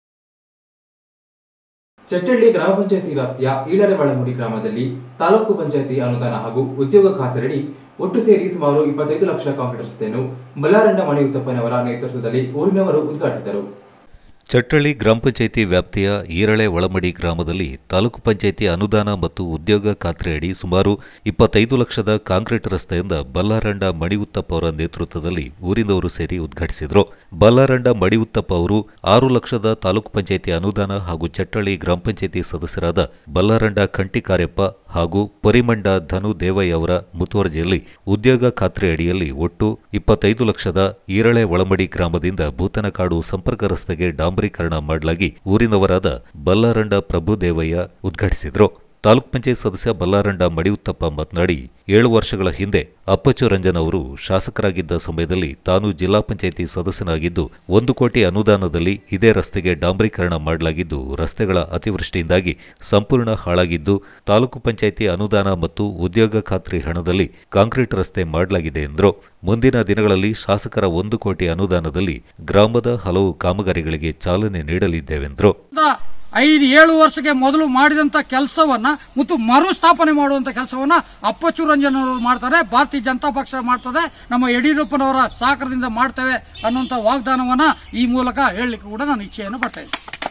ಚಟ್ಟಳ್ಳಿ ಗ್ರಾಮ ಪಂಚಾಯತಿ ವ್ಯಾಪ್ತಿಯ ಈಳರೆವಾಳಮುಡಿ ಗ್ರಾಮದಲ್ಲಿ ತಾಲೂಕು ಪಂಚಾಯತಿ ಅನುದಾನ ಹಾಗೂ ಉದ್ಯೋಗ ಖಾತೆಯಡಿ ಒಟ್ಟು ಸೇರಿ ಸುಮಾರು ಇಪ್ಪತ್ತೈದು ಲಕ್ಷ ಕಾಂಕ್ರೀಟ್ ರಸ್ತೆಯನ್ನು ಬಲ್ಲಾರಂಡ ಮಣಿಯುತ್ತಪ್ಪನವರ ನೇತೃತ್ವದಲ್ಲಿ ಊರಿನವರು ಉದ್ಘಾಟಿಸಿದರು ಚಟ್ಟಳ್ಳಿ ಗ್ರಾಮ ಪಂಚಾಯಿತಿ ವ್ಯಾಪ್ತಿಯ ಈರಳೆ ಒಳಮಡಿ ಗ್ರಾಮದಲ್ಲಿ ತಾಲೂಕು ಪಂಚಾಯಿತಿ ಅನುದಾನ ಮತ್ತು ಉದ್ಯೋಗ ಖಾತ್ರಿಯಡಿ ಸುಮಾರು ಇಪ್ಪತ್ತೈದು ಲಕ್ಷದ ಕಾಂಕ್ರೀಟ್ ರಸ್ತೆಯಿಂದ ಬಲ್ಲಾರಂಡ ಮಣಿಯುತ್ತಪ್ಪ ಅವರ ನೇತೃತ್ವದಲ್ಲಿ ಊರಿನವರು ಸೇರಿ ಉದ್ಘಾಟಿಸಿದರು ಬಲ್ಲಾರಂಡ ಮಣಿಯುತ್ತಪ್ಪ ಅವರು ಆರು ಲಕ್ಷದ ತಾಲೂಕು ಪಂಚಾಯಿತಿ ಅನುದಾನ ಹಾಗೂ ಚಟ್ಟಳ್ಳಿ ಗ್ರಾಮ ಪಂಚಾಯಿತಿ ಸದಸ್ಯರಾದ ಬಲ್ಲಾರಂಡ ಕಂಟಿಕಾರ್ಯಪ್ಪ ಹಾಗೂ ಪರಿಮಂಡ ಧನು ದೇವಯ್ಯ ಅವರ ಮುತುವರ್ಜಿಯಲ್ಲಿ ಉದ್ಯೋಗ ಖಾತ್ರಿ ಅಡಿಯಲ್ಲಿ ಒಟ್ಟು ಇಪ್ಪತ್ತೈದು ಲಕ್ಷದ ಈರಳೆ ಒಳಮಡಿ ಗ್ರಾಮದಿಂದ ಭೂತನಕಾಡು ಸಂಪರ್ಕ ರಸ್ತೆಗೆ ಡಾಂಬರೀಕರಣ ಮಾಡಲಾಗಿ ಊರಿನವರಾದ ಬಲ್ಲಾರಂಡ ಪ್ರಭುದೇವಯ್ಯ ಉದ್ಘಾಟಿಸಿದರು ತಾಲೂಕ್ ಪಂಚಾಯತ್ ಸದಸ್ಯ ಬಲ್ಲಾರಂಡ ಮಡಿಯುತ್ತಪ್ಪ ಮಾತನಾಡಿ ಏಳು ವರ್ಷಗಳ ಹಿಂದೆ ಅಪ್ಪಚ್ಚು ರಂಜನ್ ಅವರು ಶಾಸಕರಾಗಿದ್ದ ಸಮಯದಲ್ಲಿ ತಾನು ಜಿಲ್ಲಾ ಪಂಚಾಯಿತಿ ಸದಸ್ಯನಾಗಿದ್ದು ಒಂದು ಕೋಟಿ ಅನುದಾನದಲ್ಲಿ ಇದೇ ರಸ್ತೆಗೆ ಡಾಂಬರೀಕರಣ ಮಾಡಲಾಗಿದ್ದು ರಸ್ತೆಗಳ ಅತಿವೃಷ್ಟಿಯಿಂದಾಗಿ ಸಂಪೂರ್ಣ ಹಾಳಾಗಿದ್ದು ತಾಲೂಕು ಪಂಚಾಯಿತಿ ಅನುದಾನ ಮತ್ತು ಉದ್ಯೋಗ ಖಾತ್ರಿ ಹಣದಲ್ಲಿ ಕಾಂಕ್ರೀಟ್ ರಸ್ತೆ ಮಾಡಲಾಗಿದೆ ಎಂದರು ಮುಂದಿನ ದಿನಗಳಲ್ಲಿ ಶಾಸಕರ ಒಂದು ಕೋಟಿ ಅನುದಾನದಲ್ಲಿ ಗ್ರಾಮದ ಹಲವು ಕಾಮಗಾರಿಗಳಿಗೆ ಚಾಲನೆ ನೀಡಲಿದ್ದೇವೆಂದರು ಐದು ಏಳು ವರ್ಷಕ್ಕೆ ಮೊದಲು ಮಾಡಿದಂತ ಕೆಲಸವನ್ನ ಮತ್ತು ಮರುಸ್ಥಾಪನೆ ಮಾಡುವಂತ ಕೆಲಸವನ್ನ ಅಪ್ಪಚ್ಚು ರಂಜನ್ ಅವರು ಮಾಡ್ತಾರೆ ಭಾರತೀಯ ಜನತಾ ಪಕ್ಷ ಮಾಡ್ತದೆ ನಮ್ಮ ಯಡಿಯೂರಪ್ಪನವರ ಸಹಕಾರದಿಂದ ಮಾಡ್ತೇವೆ ಅನ್ನುವಂತ ವಾಗ್ದಾನವನ್ನ ಈ ಮೂಲಕ ಹೇಳಲಿಕ್ಕೆ ಕೂಡ ನಾನು ಇಚ್ಛೆಯನ್ನು ಪಡ್ತೇನೆ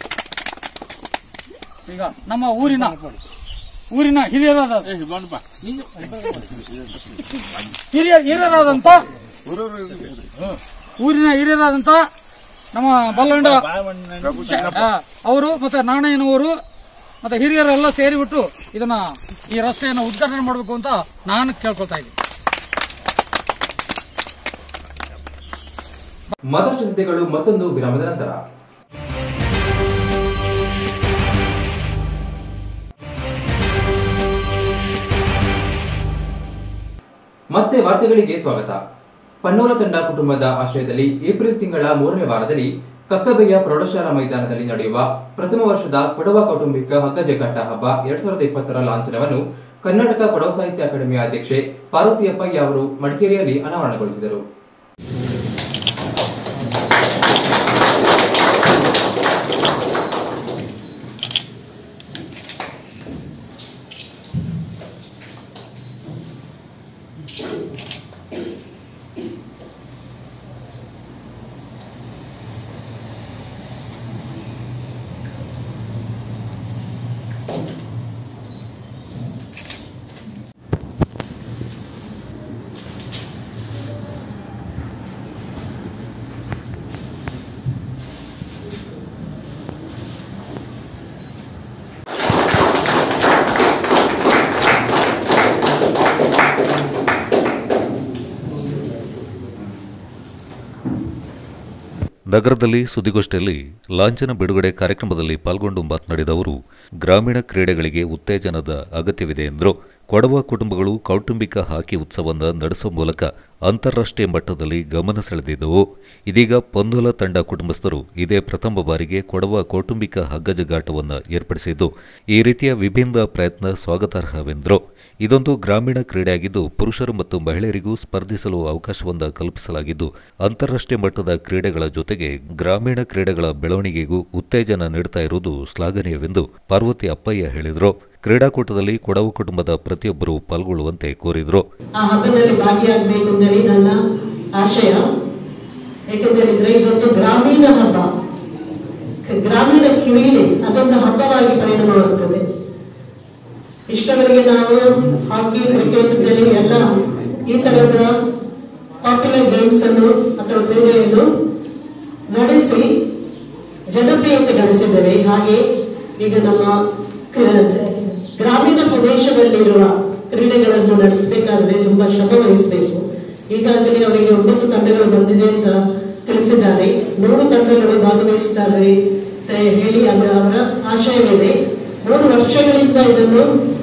ಈಗ ನಮ್ಮ ಊರಿನ ಊರಿನ ಹಿರಿಯರಾದ ಹಿರಿಯ ಹಿರಿಯರಾದಂತ ಊರಿನ ಹಿರಿಯರಾದಂತ ನಮ್ಮ ಬಲ್ಲಂಡ ಆ, ಅವರು ಮತ್ತೆ ನಾಣಯ್ಯನವರು ಮತ್ತೆ ಹಿರಿಯರೆಲ್ಲ ಸೇರಿಬಿಟ್ಟು ಇದನ್ನ ಈ ರಸ್ತೆಯನ್ನು ಉದ್ಘಾಟನೆ ಮಾಡಬೇಕು ಅಂತ ನಾನು ಕೇಳ್ಕೊಳ್ತಾ ಇದ್ದೀನಿ ಮತ್ತಷ್ಟು ಸುದ್ದಿಗಳು ಮತ್ತೊಂದು ವಿರಾಮದ ನಂತರ ಮತ್ತೆ ವಾರ್ತೆಗಳಿಗೆ ಸ್ವಾಗತ ಪನ್ನೋಲ ತಂಡ ಕುಟುಂಬದ ಆಶ್ರಯದಲ್ಲಿ ಏಪ್ರಿಲ್ ತಿಂಗಳ ಮೂರನೇ ವಾರದಲ್ಲಿ ಕಕ್ಕಬೆಯ ಪ್ರೌಢಶಾಲಾ ಮೈದಾನದಲ್ಲಿ ನಡೆಯುವ ಪ್ರಥಮ ವರ್ಷದ ಕೊಡವ ಕೌಟುಂಬಿಕ ಹಗ್ಗ ಜಗ್ಗಾಟ ಹಬ್ಬ ಎರಡ್ ಸಾವಿರದ ಇಪ್ಪತ್ತರ ಲಾಂಛನವನ್ನು ಕರ್ನಾಟಕ ಕೊಡವ ಸಾಹಿತ್ಯ ಅಕಾಡೆಮಿಯ ಅಧ್ಯಕ್ಷೆ ಪಾರ್ವತಿಯಪ್ಪಯ್ಯ ಅವರು ಮಡಿಕೇರಿಯಲ್ಲಿ ಅನಾವರಣಗೊಳಿಸಿದರು ನಗರದಲ್ಲಿ ಸುದ್ದಿಗೋಷ್ಠಿಯಲ್ಲಿ ಲಾಂಛನ ಬಿಡುಗಡೆ ಕಾರ್ಯಕ್ರಮದಲ್ಲಿ ಪಾಲ್ಗೊಂಡು ಮಾತನಾಡಿದ ಅವರು ಗ್ರಾಮೀಣ ಕ್ರೀಡೆಗಳಿಗೆ ಉತ್ತೇಜನದ ಅಗತ್ಯವಿದೆ ಎಂದರು ಕೊಡವ ಕುಟುಂಬಗಳು ಕೌಟುಂಬಿಕ ಹಾಕಿ ಉತ್ಸವವನ್ನು ನಡೆಸುವ ಮೂಲಕ ಅಂತಾರಾಷ್ಟ್ರೀಯ ಮಟ್ಟದಲ್ಲಿ ಗಮನ ಸೆಳೆದಿದ್ದವು ಇದೀಗ ಪೊಂದೋಲ ತಂಡ ಕುಟುಂಬಸ್ಥರು ಇದೇ ಪ್ರಥಮ ಬಾರಿಗೆ ಕೊಡವ ಕೌಟುಂಬಿಕ ಹಗ್ಗಜಗಾಟವನ್ನು ಏರ್ಪಡಿಸಿದ್ದು ಈ ರೀತಿಯ ವಿಭಿನ್ನ ಪ್ರಯತ್ನ ಸ್ವಾಗತಾರ್ಹವೆಂದರು ಇದೊಂದು ಗ್ರಾಮೀಣ ಕ್ರೀಡೆಯಾಗಿದ್ದು ಪುರುಷರು ಮತ್ತು ಮಹಿಳೆಯರಿಗೂ ಸ್ಪರ್ಧಿಸಲು ಅವಕಾಶವನ್ನು ಕಲ್ಪಿಸಲಾಗಿದ್ದು ಅಂತಾರಾಷ್ಟ್ರೀಯ ಮಟ್ಟದ ಕ್ರೀಡೆಗಳ ಜೊತೆಗೆ ಗ್ರಾಮೀಣ ಕ್ರೀಡೆಗಳ ಬೆಳವಣಿಗೆಗೂ ಉತ್ತೇಜನ ನೀಡುತ್ತಾ ಇರುವುದು ಶ್ಲಾಘನೀಯವೆಂದು ಪಾರ್ವತಿ ಅಪ್ಪಯ್ಯ ಹೇಳಿದರು ಕ್ರೀಡಾಕೂಟದಲ್ಲಿ ಕೊಡವು ಕುಟುಂಬದ ಪ್ರತಿಯೊಬ್ಬರು ಪಾಲ್ಗೊಳ್ಳುವಂತೆ ಕೋರಿದರು ಆ ಹಬ್ಬದಲ್ಲಿ ಭಾಗಿಯಾಗಬೇಕು ಅಂತೇಳಿ ನನ್ನ ಆಶಯ ಏಕೆಂದರೆ ಇದೊಂದು ಗ್ರಾಮೀಣ ಹಬ್ಬ ಕ- ಗ್ರಾಮೀಣ ಕ್ರೀಡೆ ಅದೊಂದು ಹಬ್ಬವಾಗಿ ಪರಿಣಾಮವಾಗುತ್ತದೆ ಇಷ್ಟವರೆಗೆ ನಾವು ಹಾಕಿ ಕ್ರಿಕೆಟ್ ಅಂತೇಳಿ ಎಲ್ಲ ಈ ತರದ ಪಾಪ್ಯುಲರ್ ಗೇಮ್ಸ್ ಅನ್ನು ಅಥವಾ ಕ್ರೀಡೆಯನ್ನು ನಡೆಸಿ ಜನಪ್ರಿಯತೆ ಗಳಿಸಿದ್ದೇವೆ ಹಾಗೆ ಈಗ ನಮ್ಮ ಕ್ರ- ಗ್ರಾಮೀಣ ಪ್ರದೇಶದಲ್ಲಿರುವ ಕ್ರೀಡೆಗಳನ್ನು ನಡೆಸಬೇಕಾದ್ರೆ ತುಂಬಾ ಶ್ರಮ ವಹಿಸಬೇಕು ಈಗಾಗಲೇ ಅವರಿಗೆ ಒಂಬತ್ತು ತಂಡಗಳು ಬಂದಿದೆ ಅಂತ ತಿಳಿಸಿದ್ದಾರೆ ಮೂರು ತಂಡಗಳು ಭಾಗವಹಿಸಿದ್ದಾರೆ ಅಂತ ಹೇಳಿ ಅವರ ಅವರ ಆಶಯವಿದೆ ಮೂರು ವರ್ಷಗಳಿಂದ ಇದನ್ನು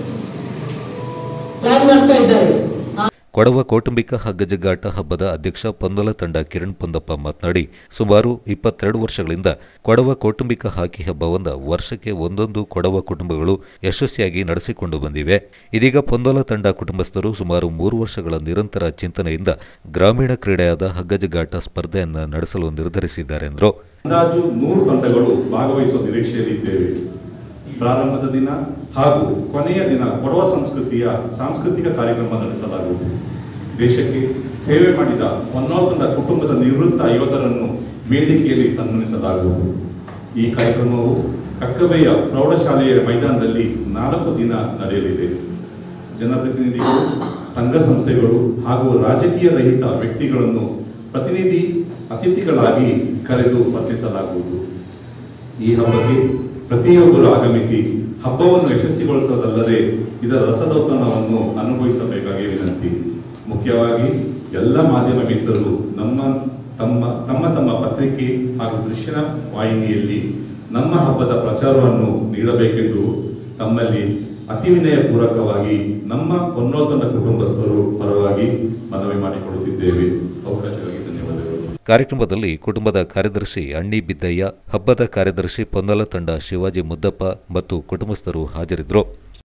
ಪ್ಲಾನ್ ಮಾಡ್ತಾ ಇದ್ದಾರೆ ಕೊಡವ ಕೌಟುಂಬಿಕ ಹಗ್ಗಜಗ್ಗಾಟ ಹಬ್ಬದ ಅಧ್ಯಕ್ಷ ಪೊಂದಲ ತಂಡ ಕಿರಣ್ ಪೊಂದಪ್ಪ ಮಾತನಾಡಿ ಸುಮಾರು ಇಪ್ಪತ್ತೆರಡು ವರ್ಷಗಳಿಂದ ಕೊಡವ ಕೌಟುಂಬಿಕ ಹಾಕಿ ಹಬ್ಬವನ್ನು ವರ್ಷಕ್ಕೆ ಒಂದೊಂದು ಕೊಡವ ಕುಟುಂಬಗಳು ಯಶಸ್ವಿಯಾಗಿ ನಡೆಸಿಕೊಂಡು ಬಂದಿವೆ ಇದೀಗ ಪೊಂದಲ ತಂಡ ಕುಟುಂಬಸ್ಥರು ಸುಮಾರು ಮೂರು ವರ್ಷಗಳ ನಿರಂತರ ಚಿಂತನೆಯಿಂದ ಗ್ರಾಮೀಣ ಕ್ರೀಡೆಯಾದ ಹಗ್ಗಜಗ್ಗಾಟ ಸ್ಪರ್ಧೆಯನ್ನು ನಡೆಸಲು ನಿರ್ಧರಿಸಿದ್ದಾರೆ ಎಂದರು ಅಂದಾಜು ನೂರು ತಂಡಗಳು ಭಾಗವಹಿಸುವ ನಿರೀಕ್ಷೆಯಲ್ಲಿ ಇದ್ದೇವೆ ಪ್ರಾರಂಭದ ದಿನ ಹಾಗೂ ಕೊನೆಯ ದಿನ ಕೊಡವ ಸಂಸ್ಕೃತಿಯ ಸಾಂಸ್ಕೃತಿಕ ಕಾರ್ಯಕ್ರಮ ನಡೆಸಲಾಗುವುದು ದೇಶಕ್ಕೆ ಸೇವೆ ಮಾಡಿದ ಹೊನ್ನಾವತಂಡ ಕುಟುಂಬದ ನಿವೃತ್ತ ಯೋಧರನ್ನು ವೇದಿಕೆಯಲ್ಲಿ ಸನ್ಮಾನಿಸಲಾಗುವುದು ಈ ಕಾರ್ಯಕ್ರಮವು ಕಕ್ಕಬೆಯ ಪ್ರೌಢಶಾಲೆಯ ಮೈದಾನದಲ್ಲಿ ನಾಲ್ಕು ದಿನ ನಡೆಯಲಿದೆ ಜನಪ್ರತಿನಿಧಿಗಳು ಸಂಘ ಸಂಸ್ಥೆಗಳು ಹಾಗೂ ರಾಜಕೀಯ ರಹಿತ ವ್ಯಕ್ತಿಗಳನ್ನು ಪ್ರತಿನಿಧಿ ಅತಿಥಿಗಳಾಗಿ ಕರೆದು ವರ್ತಿಸಲಾಗುವುದು ಈ ಹಬ್ಬಕ್ಕೆ ಪ್ರತಿಯೊಬ್ಬರು ಆಗಮಿಸಿ ಹಬ್ಬವನ್ನು ಯಶಸ್ವಿಗೊಳಿಸೋದಲ್ಲದೆ ಇದರ ರಸದೌತಣವನ್ನು ಅನುಭವಿಸಬೇಕಾಗಿ ವಿನಂತಿ ಮುಖ್ಯವಾಗಿ ಎಲ್ಲ ಮಾಧ್ಯಮ ಮಿತ್ರರು ನಮ್ಮ ತಮ್ಮ ತಮ್ಮ ತಮ್ಮ ಪತ್ರಿಕೆ ಹಾಗೂ ದೃಶ್ಯ ವಾಹಿನಿಯಲ್ಲಿ ನಮ್ಮ ಹಬ್ಬದ ಪ್ರಚಾರವನ್ನು ನೀಡಬೇಕೆಂದು ತಮ್ಮಲ್ಲಿ ಅತಿ ವಿನಯಪೂರ್ವಕವಾಗಿ ನಮ್ಮ ಹೊನ್ನೋತನ ಕುಟುಂಬಸ್ಥರು ಪರವಾಗಿ ಮನವಿ ಮಾಡಿಕೊಡುತ್ತಿದ್ದೇವೆ ಅವಕಾಶವಾಗಿ ಧನ್ಯವಾದಗಳು ಕಾರ್ಯಕ್ರಮದಲ್ಲಿ ಕುಟುಂಬದ ಕಾರ್ಯದರ್ಶಿ ಅಣ್ಣಿ ಬಿದ್ದಯ್ಯ ಹಬ್ಬದ ಕಾರ್ಯದರ್ಶಿ ಪೊನ್ನಲ ತಂಡ ಶಿವಾಜಿ ಮುದ್ದಪ್ಪ ಮತ್ತು ಕುಟುಂಬಸ್ಥರು ಹಾಜರಿದ್ದರು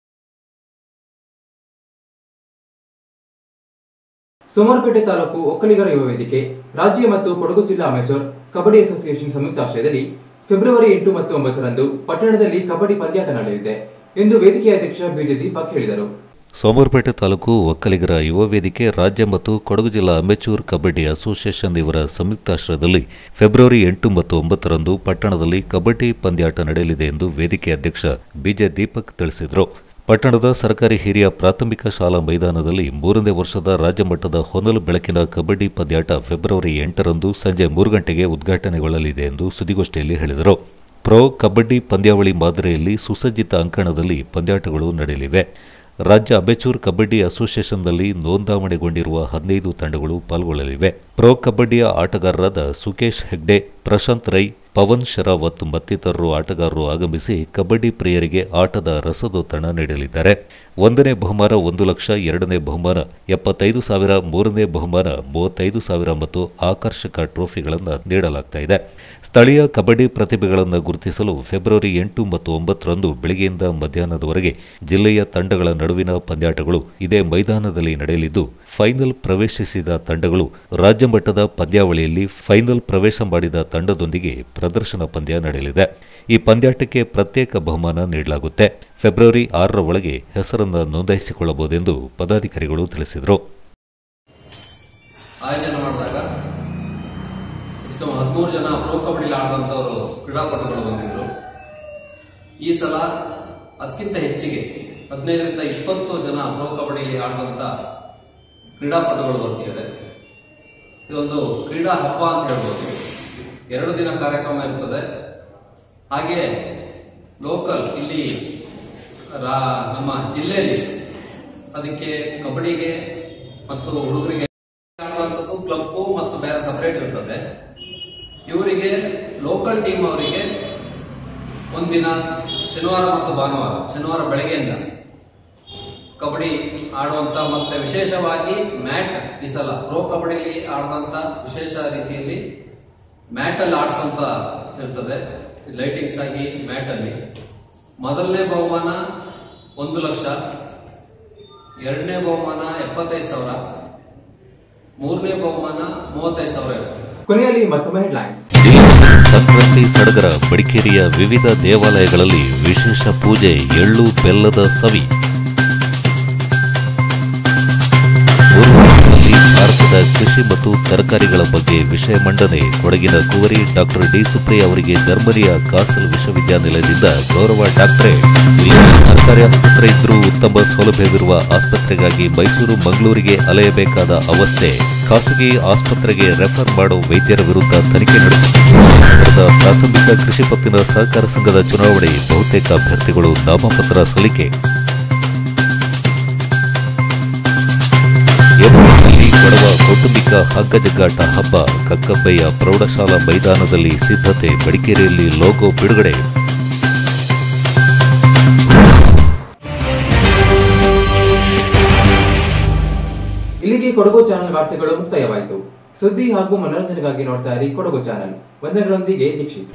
ಸೋಮವಾರಪೇಟೆ ತಾಲೂಕು ಒಕ್ಕಲಿಗರ ಯುವ ವೇದಿಕೆ ರಾಜ್ಯ ಮತ್ತು ಕೊಡಗು ಜಿಲ್ಲಾ ಅಮೆಚೂರ್ ಕಬಡ್ಡಿ ಅಸೋಸಿಯೇಷನ್ ಸಂಯುಕ್ತ ಆಶ್ರಯದಲ್ಲಿ ಫೆಬ್ರವರಿ ಎಂಟು ಮತ್ತು ಒಂಬತ್ತರಂದು ಪಟ್ಟಣದಲ್ಲಿ ಕಬಡ್ಡಿ ಪಂದ್ಯಾಟ ನಡೆಯಲಿದೆ ಎಂದು ವೇದಿಕೆಯ ಅಧ್ಯಕ್ಷ ಬಿಜೆ ದೀಪಕ್ ಹೇಳಿದರು ಸೋಮವಾರಪೇಟೆ ತಾಲೂಕು ಒಕ್ಕಲಿಗರ ಯುವ ವೇದಿಕೆ ರಾಜ್ಯ ಮತ್ತು ಕೊಡಗು ಜಿಲ್ಲಾ ಅಮೆಚೂರ್ ಕಬಡ್ಡಿ ಅಸೋಸಿಯೇಷನ್ ಇವರ ಸಂಯುಕ್ತಾಶ್ರಯದಲ್ಲಿ ಫೆಬ್ರವರಿ ಎಂಟು ಮತ್ತು ಒಂಬತ್ತರಂದು ಪಟ್ಟಣದಲ್ಲಿ ಕಬಡ್ಡಿ ಪಂದ್ಯಾಟ ನಡೆಯಲಿದೆ ಎಂದು ವೇದಿಕೆ ಅಧ್ಯಕ್ಷ ಬಿಜೆ ದೀಪಕ್ ತಿಳಿಸಿದರು ಪಟ್ಟಣದ ಸರ್ಕಾರಿ ಹಿರಿಯ ಪ್ರಾಥಮಿಕ ಶಾಲಾ ಮೈದಾನದಲ್ಲಿ ಮೂರನೇ ವರ್ಷದ ರಾಜ್ಯ ಮಟ್ಟದ ಹೊನಲು ಬೆಳಕಿನ ಕಬಡ್ಡಿ ಪಂದ್ಯಾಟ ಫೆಬ್ರವರಿ ಎಂಟರಂದು ಸಂಜೆ ಮೂರು ಗಂಟೆಗೆ ಉದ್ಘಾಟನೆಗೊಳ್ಳಲಿದೆ ಎಂದು ಸುದ್ದಿಗೋಷ್ಠಿಯಲ್ಲಿ ಹೇಳಿದರು ಪ್ರೊ ಕಬಡ್ಡಿ ಪಂದ್ಯಾವಳಿ ಮಾದರಿಯಲ್ಲಿ ಸುಸಜ್ಜಿತ ಅಂಕಣದಲ್ಲಿ ಪಂದ್ಯಾಟಗಳು ನಡೆಯಲಿವೆ ರಾಜ್ಯ ಅಮೆಚೂರ್ ಕಬಡ್ಡಿ ಅಸೋಸಿಯೇಷನ್ನಲ್ಲಿ ನೋಂದಾವಣೆಗೊಂಡಿರುವ ಹದಿನೈದು ತಂಡಗಳು ಪಾಲ್ಗೊಳ್ಳಲಿವೆ ಪ್ರೊ ಕಬಡ್ಡಿಯ ಆಟಗಾರರಾದ ಸುಕೇಶ್ ಹೆಗ್ಡೆ ಪ್ರಶಾಂತ್ ರೈ ಪವನ್ ಶರಾವತ್ ಮತ್ತಿತರರು ಆಟಗಾರರು ಆಗಮಿಸಿ ಕಬಡ್ಡಿ ಪ್ರಿಯರಿಗೆ ಆಟದ ರಸದೊತ್ತಣ ನೀಡಲಿದ್ದಾರೆ ಒಂದನೇ ಬಹುಮಾನ ಒಂದು ಲಕ್ಷ ಎರಡನೇ ಬಹುಮಾನ ಎಪ್ಪತ್ತೈದು ಸಾವಿರ ಮೂರನೇ ಬಹುಮಾನ ಮೂವತ್ತೈದು ಸಾವಿರ ಮತ್ತು ಆಕರ್ಷಕ ಟ್ರೋಫಿಗಳನ್ನು ನೀಡಲಾಗ್ತಾ ಇದೆ ಸ್ಥಳೀಯ ಕಬಡ್ಡಿ ಪ್ರತಿಭೆಗಳನ್ನು ಗುರುತಿಸಲು ಫೆಬ್ರವರಿ ಎಂಟು ಮತ್ತು ಒಂಬತ್ತರಂದು ಬೆಳಗ್ಗೆಯಿಂದ ಮಧ್ಯಾಹ್ನದವರೆಗೆ ಜಿಲ್ಲೆಯ ತಂಡಗಳ ನಡುವಿನ ಪಂದ್ಯಾಟಗಳು ಇದೇ ಮೈದಾನದಲ್ಲಿ ನಡೆಯಲಿದ್ದು ಫೈನಲ್ ಪ್ರವೇಶಿಸಿದ ತಂಡಗಳು ರಾಜ್ಯ ಮಟ್ಟದ ಪಂದ್ಯಾವಳಿಯಲ್ಲಿ ಫೈನಲ್ ಪ್ರವೇಶ ಮಾಡಿದ ತಂಡದೊಂದಿಗೆ ಪ್ರದರ್ಶನ ಪಂದ್ಯ ನಡೆಯಲಿದೆ ಈ ಪಂದ್ಯಾಟಕ್ಕೆ ಪ್ರತ್ಯೇಕ ಬಹುಮಾನ ನೀಡಲಾಗುತ್ತೆ ಫೆಬ್ರವರಿ ಆರರ ಒಳಗೆ ಹೆಸರನ್ನು ನೋಂದಾಯಿಸಿಕೊಳ್ಳಬಹುದೆಂದು ಪದಾಧಿಕಾರಿಗಳು ತಿಳಿಸಿದರು ಆಯೋಜನೆ ಮಾಡಿದಾಗ ಹೆಚ್ಚು ಕಮ್ಮಿ ಹದಿಮೂರು ಜನ ಪ್ರೋ ಕಬಡ್ಡಿ ಆಡುವಂಥವರು ಕ್ರೀಡಾಪಟುಗಳು ಬಂದಿದ್ರು ಈ ಸಲ ಅದಕ್ಕಿಂತ ಹೆಚ್ಚಿಗೆ ಹದಿನೈದರಿಂದ ಇಪ್ಪತ್ತು ಜನ ಪ್ರೋ ಕಬಡ್ಡಿ ಆಡುವಂಥ ಕ್ರೀಡಾಪಟುಗಳು ಬರ್ತಿದ್ದಾರೆ ಇದೊಂದು ಕ್ರೀಡಾ ಹಬ್ಬ ಅಂತ ಹೇಳ್ಬೋದು ಎರಡು ದಿನ ಕಾರ್ಯಕ್ರಮ ಇರ್ತದೆ ಹಾಗೆ ಲೋಕಲ್ ಇಲ್ಲಿ ರಾ- ನಮ್ಮ ಜಿಲ್ಲೆಯಲ್ಲಿ ಅದಕ್ಕೆ ಕಬಡ್ಡಿಗೆ ಮತ್ತು ಹುಡುಗರಿಗೆ ಆಡುವಂಥದ್ದು ಕ್ಲಬ್ಬು ಮತ್ತು ಬೇರೆ ಸಪರೇಟ್ ಇರ್ತದೆ ಇವರಿಗೆ ಲೋಕಲ್ ಟೀಮ್ ಅವರಿಗೆ ಒಂದಿನ ಶನಿವಾರ ಮತ್ತು ಭಾನುವಾರ ಶನಿವಾರ ಬೆಳಗ್ಗೆಯಿಂದ ಕಬಡ್ಡಿ ಆಡುವಂತ ಮತ್ತೆ ವಿಶೇಷವಾಗಿ ಮ್ಯಾಟ್ ಈ ಸಲ ಪ್ರೋ ಕಬಡ್ಡಿ ಆಡುವಂತ ವಿಶೇಷ ರೀತಿಯಲ್ಲಿ ಮ್ಯಾಟ್ ಅಲ್ಲಿ ಆಡ್ಸಂತ ಇರ್ತದೆ ಲೈಟಿಂಗ್ಸ್ ಆಗಿ ಮ್ಯಾಟ್ ಅಲ್ಲಿ ಮೊದಲನೇ ಬಹುಮಾನ ಒಂದು ಲಕ್ಷ ಎರಡನೇ ಬಹುಮಾನ ಎಪ್ಪತ್ತೈದು ಸಾವಿರ ಮೂರನೇ ಬಹುಮಾನ ಮೂವತ್ತೈದು ಸಾವಿರ ಇರುತ್ತೆ ಕೊನೆಯಲ್ಲಿ ಮತ್ತೊಮ್ಮೆ ಹೆಡ್ಲೈನ್ಸ್ ಸಂಕ್ರಾಂತಿ ಸಡಗರ ಮಡಿಕೇರಿಯ ವಿವಿಧ ದೇವಾಲಯಗಳಲ್ಲಿ ವಿಶೇಷ ಪೂಜೆ ಎಳ್ಳು ಬೆಲ್ಲದ ಸವಿ ಊರುಗಳಲ್ಲಿ ಭಾರತದ ಕೃಷಿ ಮತ್ತು ತರಕಾರಿಗಳ ಬಗ್ಗೆ ವಿಷಯ ಮಂಡನೆ ಕೊಡಗಿನ ಕುವರಿ ಡಾಕ್ಟರ್ ಡಿ ಸುಪ್ರಿಯ ಅವರಿಗೆ ಜರ್ಮನಿಯ ಕಾಸಲ್ ವಿಶ್ವವಿದ್ಯಾನಿಲಯದಿಂದ ಗೌರವ ಡಾಕ್ಟರೇಟ್ ಇಲ್ಲಿ ಸರ್ಕಾರಿ ಆಸ್ಪತ್ರೆ ಇದ್ರೂ ಉತ್ತಮ ಸೌಲಭ್ಯವಿರುವ ಆಸ್ಪತ್ರೆಗಾಗಿ ಮೈಸೂರು ಮಂಗಳೂರಿಗೆ ಅಲೆಯಬೇಕಾದ ಅವಸ್ಥೆ ಖಾಸಗಿ ಆಸ್ಪತ್ರೆಗೆ ರೆಫರ್ ಮಾಡೋ ವೈದ್ಯರ ವಿರುದ್ಧ ತನಿಖೆ ನಡೆಸಿದ ಪ್ರಾಥಮಿಕ ಕೃಷಿ ಪತ್ತಿನ ಸಹಕಾರ ಸಂಘದ ಚುನಾವಣೆ ಬಹುತೇಕ ಅಭ್ಯರ್ಥಿಗಳು ನಾಮಪತ್ರ ಸಲ್ಲಿಕೆ ಏಪ್ರಿಲ್ನಲ್ಲಿ ಕೊಡವ ಕೌಟುಂಬಿಕ ಹಗ್ಗ ಜಗ್ಗಾಟ ಹಬ್ಬ ಕಕ್ಕಬ್ಬಯ್ಯ ಪ್ರೌಢಶಾಲಾ ಮೈದಾನದಲ್ಲಿ ಸಿದ್ಧತೆ ಮಡಿಕೇರಿಯಲ್ಲಿ ಲೋಗೋ ಬಿಡುಗಡೆ ಇಲ್ಲಿಗೆ ಕೊಡಗು ಚಾನೆಲ್ ವಾರ್ತೆಗಳು ಮುಕ್ತಾಯವಾಯಿತು ಸುದ್ದಿ ಹಾಗೂ ಮನೋರಂಜನೆಗಾಗಿ ನೋಡ್ತಾ ಇರಿ ಕೊಡಗು ಚಾನೆಲ್ ವಂದನೆಗಳೊಂದಿಗೆ ದೀಕ್ಷಿತ್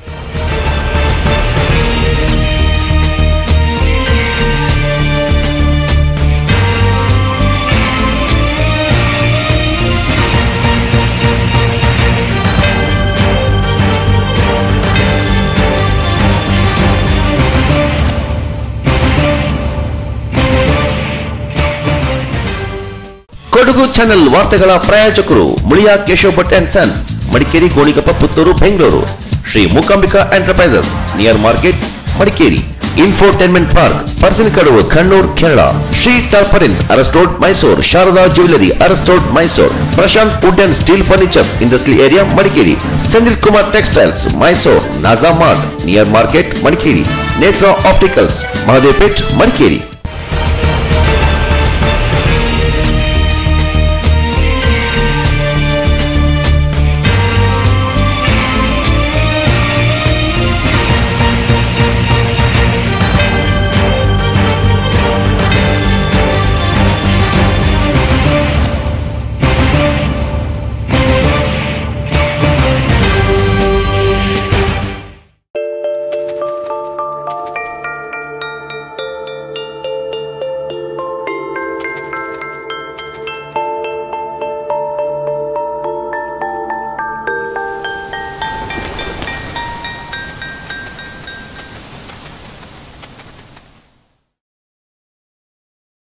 ಕೊಡಗು ಚಾನೆಲ್ ವಾರ್ತೆಗಳ ಪ್ರಾಯೋಜಕರು Muliya Keshav Bhat and sons Madikeri Gonikoppa Puttur Bengaluru Shri Mookambika enterprises near market Madikeri infotainment park Parsanakaduvu Kannur Kerala Shri tarpaulins Aras road Mysore Sharada jewellery Aras road Mysore Prashanth wood and steel furnitures industrial area Madikeri Sendil Kumar textiles Mysore Naja mart near market Madikeri Netra opticals Mahadev plate Madikeri